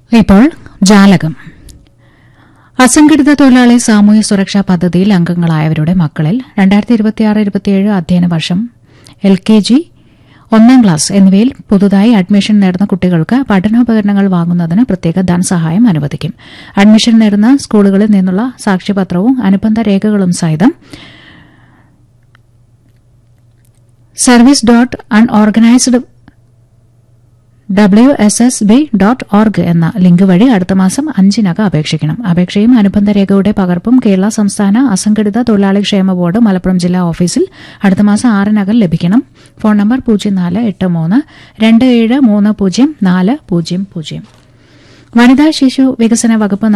ഇപ്പോൾ ജാലകം അസംഘടിത തൊഴിലാളി സാമൂഹ്യ സുരക്ഷാ പദ്ധതിയിൽ അംഗങ്ങളായവരുടെ മക്കളിൽ രണ്ടായിരത്തി ഇരുപത്തിയാറ് ഇരുപത്തിയേഴ് അധ്യയന വർഷം എൽ കെ ജി ഒന്നാം ക്ലാസ് എന്നിവയിൽ പുതുതായി അഡ്മിഷൻ നേടുന്ന കുട്ടികൾക്ക് പഠനോപകരണങ്ങൾ വാങ്ങുന്നതിന് പ്രത്യേക ധനസഹായം അനുവദിക്കും അഡ്മിഷൻ നേടുന്ന സ്കൂളുകളിൽ നിന്നുള്ള സാക്ഷ്യപത്രവും അനുബന്ധ രേഖകളും സഹിതം service dot unorganised W S S B dot org എന്ന ലിങ്ക് വഴി അടുത്ത മാസം അഞ്ചിനകം അപേക്ഷിക്കണം അപേക്ഷയും അനുബന്ധ രേഖയുടെ പകർപ്പും കേരള സംസ്ഥാന അസംഘടിത തൊഴിലാളി ക്ഷേമ ബോർഡ് മലപ്പുറം ജില്ലാ ഓഫീസിൽ അടുത്ത മാസം ആറിനകം ലഭിക്കണം ഫോൺ നമ്പർ പൂജ്യം നാല് എട്ട് മൂന്ന് രണ്ട് ഏഴ് മൂന്ന് പൂജ്യം നാല് പൂജ്യം പൂജ്യം വനിതാ ശിശു വികസന വകുപ്പ്